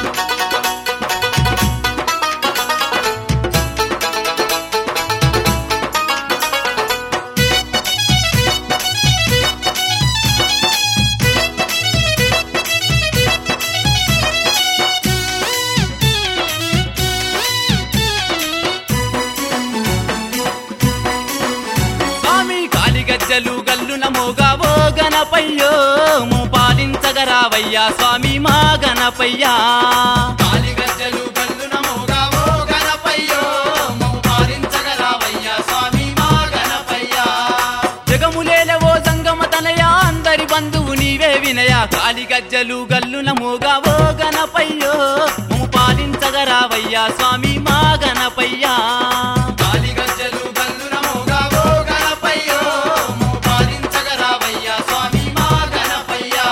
స్వామి కాలిగజ్జలు గల్లున మోగావో గణపయ్యో మూ పాలించగరావయ్యా స్వామి మా గణపయ్యా కాలిగజ్జలు గల్లున మోగావో గణపయ్యో మో పాలించగరావయ్యా స్వామి మా గణపయ్యా జగములేలవో సంగమ తనయా అందరి బంధువు నీవే వినయా కాలిగజ్జలు గల్లున మోగావో గణపయ్యో మూ పాలించగరావయ్యా స్వామి మా గణపయ్యా కాలిగజ్జలు గల్లున మోగావో గణపయ్యో మో పాలించగరావయ్యా స్వామి మా గణపయ్యా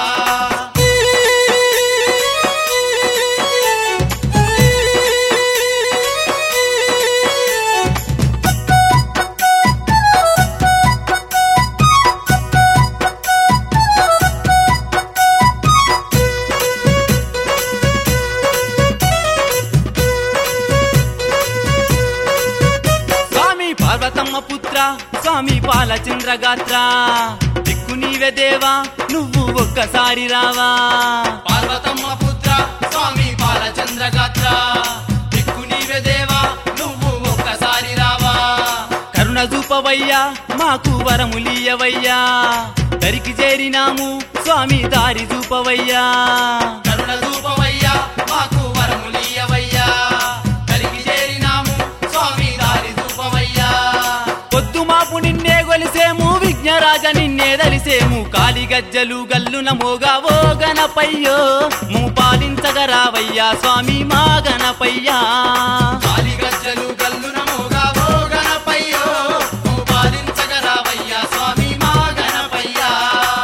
స్వామి పార్వతమ్మ పుత్ర స్వామి పాలచంద్ర గాత్ర దిక్కు నీవే దేవా నువ్వు ఒక్కసారి రావా పార్వతమ్మ పుత్ర స్వామి పాలచంద్ర గాత్ర దిక్కు నీవే దేవా నువ్వు ఒక్కసారి రావా కరుణ చూపవయ్యా మాకు వరములీయవయ్యా దరికి చేరినాము స్వామి దారి చూపవయ్యా కరుణ రూపవయ్యా మాకు వరములీయవయ్యా కలిగి చేరినాము స్వామి దారి రూపవయ్యా పొద్దు మాపు నిన్నే గొలిసేము విఘ్నరాజ నిన్నే దలిసేము కాలిగజ్జలు గల్లున మోగావో గణపయ్యో మూ పాలించగరావయ్యా స్వామి మా గణపయ్యా కాలిగజ్జలు గల్లున మోగావో గణపయ్యో ఓ పాలించగరావయ్యా స్వామి మా గణపయ్యా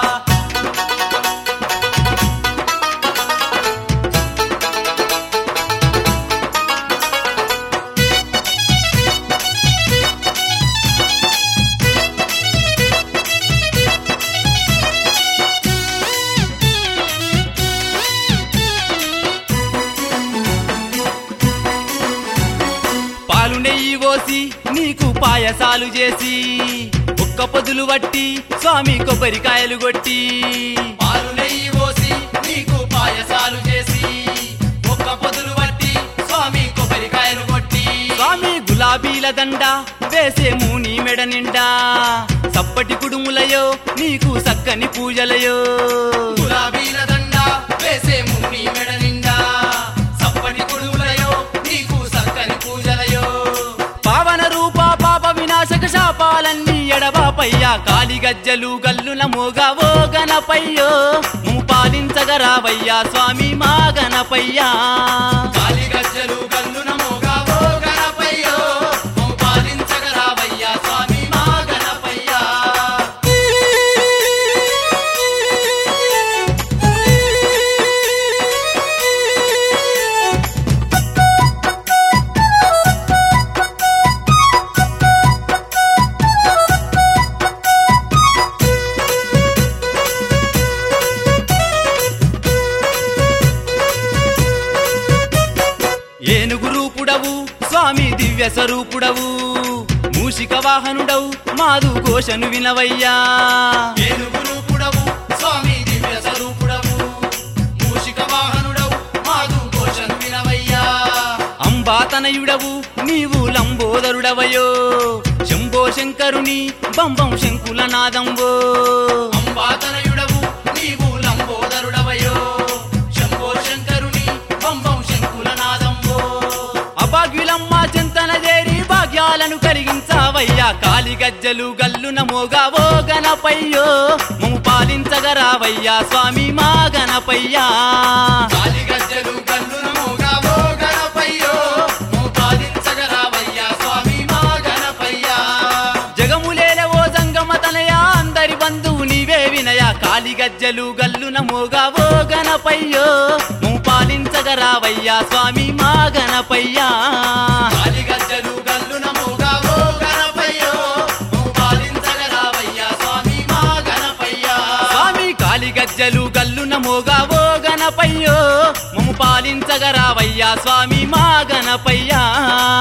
పాలు నెయ్యి పోసి నీకు పాయసాలు చేసి ఒక్క పొదులు వట్టి స్వామి కొబ్బరికాయలు కొట్టి పాలు నెయ్యి పోసి నీకు పాయసాలు చేసి ఒక్క పొదులు బట్టి స్వామి కొబ్బరికాయలు కొట్టి స్వామి గులాబీల దండ వేసేము నీ మెడ నిండా సప్పటి కుడుములయో నీకు సక్కని పూజలయో గులాబీల దండ వేసేము నీ మెడ నిండా సప్పటి కుడుములయో నీకు సక్కని పూజలయో పావన రూప పాప వినాశక శాపాలన్నీ ఎడబాపయ్యా కాలిగజ్జలు గల్లున మోగావో గణపయ్యో మూ పాలించగరావయ్యా స్వామి మా గణపయ్యా కాలిగజ్జలు గల్లున మోగావో గణపయ్యో ఓ పాలించగరావయ్యా స్వామి మా గణపయ్యా ఏనుగు రూపుడవు స్వామి దివ్య స్వరూపుడవు మూషిక వాహనుడవు మాదు ఘోషను వినవయ్యా ఏనుగు రూపుడవు స్వామి దివ్య స్వరూపుడవు మూషిక వాహనుడవు మాదు ఘోషను వినవయ్యా అంబాతనయుడవు నీవు లంబోదరుడవయో శంభో శంకరుని బంబం శంకుల నాదంబో అంబాతనయుడవు నీవు లంబోదరుడవయో శంభో శంకరుని పంబం శంకుల నాదంబో అభాగ్యులమ్మ చింతన చేరి భాగ్యాలను కలిగించావయ్యా కాలిగజ్జలు గల్లున మోగావో గణపయ్యో మము పాలించగరావయ్యా స్వామి మా గణపయ్యా కాలిగజ్జలు గల్లున మోగావో గణపయ్యో మో పాలించగరావయ్యా స్వామి మా గణపయ్యా జగములేలవో సంగమ తనయా అందరి బంధువు నీవే వినయా కాలిగజ్జలు గల్లున మోగావో గణపయ్యో మము పాలించగరావయ్యా స్వామి మా గణపయ్యా కాలిగజ్జలు గల్లున మోగావో గణపయ్యో మో పాలించగరావయ్యా స్వామి మా గణపయ్యా స్వామి కాలిగజ్జలు గల్లున మోగావో గణపయ్యో మము పాలించగరావయ్యా స్వామి మా గణపయ్యా